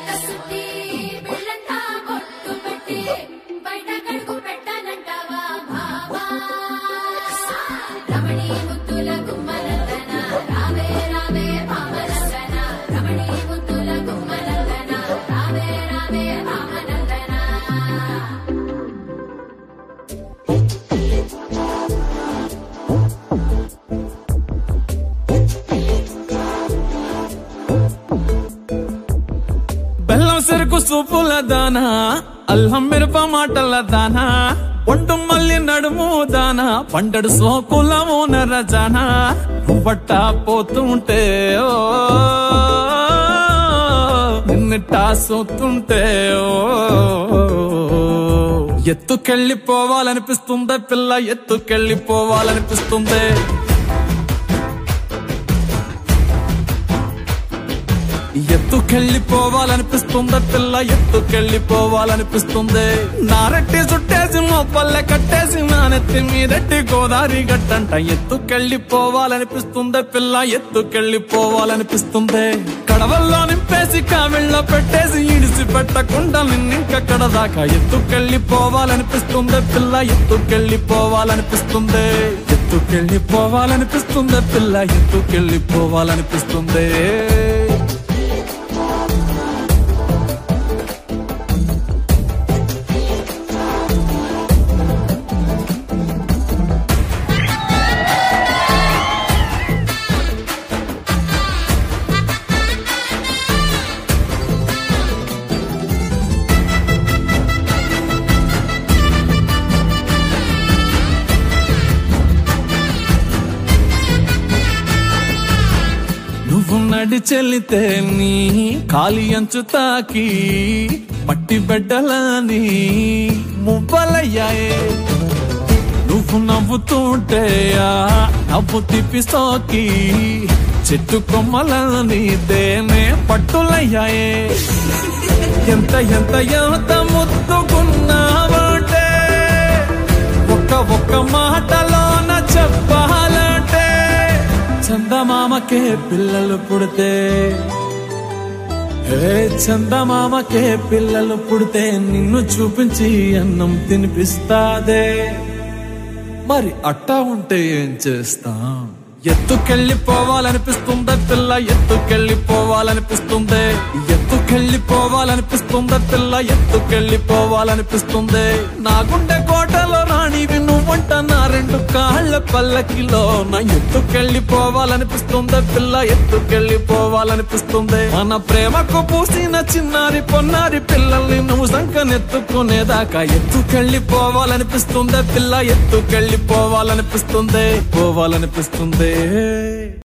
కసుటి పిల్లంతా బొట్టు పెట్టి బయట కడుగు పెట్టాలంటావా బాబా రమణి ముద్దుల గుమ్మలందన రావే రావే భామనందన రమణి ముద్దుల గుమ్మలందన రావే రావే భామనందన బెల్లం చెరుకు సూపుల దానా అల్లం మిరప మాటల దానా ఒంటు మల్లి నడుము దానా పండడు సోకులము నరజానా బట్ట పోతుంటే ఓ నిన్నటా సోతుంటే ఓ ఎత్తుకెళ్ళిపోవాలనిపిస్తుందే పిల్ల ఎత్తుకెళ్ళిపోవాలనిపిస్తుందే ఎత్తుకెళ్ళిపోవాలనిపిస్తుంది పిల్ల ఎత్తుకెళ్ళిపోవాలనిపిస్తుంది నారెట్టి చుట్టేసి మొప్పల్లె కట్టేసి నా నెత్తి మీదట్టి గోదావరి గట్టంట ఎత్తుకెళ్ళిపోవాలనిపిస్తుంది పిల్ల ఎత్తుకెళ్ళిపోవాలనిపిస్తుంది కడవల్లో నింపేసి కావిళ్ళలో పెట్టేసి ఇడిసి పెట్టకుండా నిన్నింకక్కడ దాకా ఎత్తుకెళ్ళిపోవాలనిపిస్తుంది పిల్ల ఎత్తుకెళ్ళిపోవాలనిపిస్తుంది ఎత్తుకెళ్ళిపోవాలనిపిస్తుంది పిల్ల ఎత్తుకెళ్ళిపోవాలనిపిస్తుంది నువ్వు నడిచెల్లితే నీ కాలి అంచు తాకి మట్టి బిడ్డలని మువ్వలయ్యాయే నువ్వు నవ్వుతుంటే ఆ నవ్వు తిప్పి సోకి చెట్టు కొమ్మలని దేనే పట్టులయ్యాయే ఎంత ఎంత ఎంత ముద్దుకున్నావంటే ఒక్క ఒక్క మాటలోన చెప్పాలంటే చందమామకే పిల్లలు పుడితే ఏ చందమామకే పిల్లలు పుడితే నిన్ను చూపించి అన్నం తినిపిస్తాదే మరి అట్టా ఉంటే ఏం చేస్తాం ఎత్తుకెళ్ళిపోవాలనిపిస్తుందే పిల్ల ఎత్తుకెళ్ళిపోవాలనిపిస్తుంది ఎత్తుకెళ్ళిపోవాలనిపిస్తుందే పిల్ల ఎత్తుకెళ్ళిపోవాలనిపిస్తుంది నా గుండె కోటలో రాణివి నువ్వంట నా రెండు కాళ్ళ పల్లకిలో నా ఎత్తుకెళ్ళిపోవాలనిపిస్తుంది పిల్ల ఎత్తుకెళ్ళిపోవాలనిపిస్తుంది మన ప్రేమకు పూసిన చిన్నారి పొన్నారి పిల్లల్ని నువ్వు సంకనెత్తుకునేదాకా ఎత్తుకెళ్ళిపోవాలనిపిస్తుంది పిల్ల ఎత్తుకెళ్ళిపోవాలనిపిస్తుంది పోవాలనిపిస్తుంది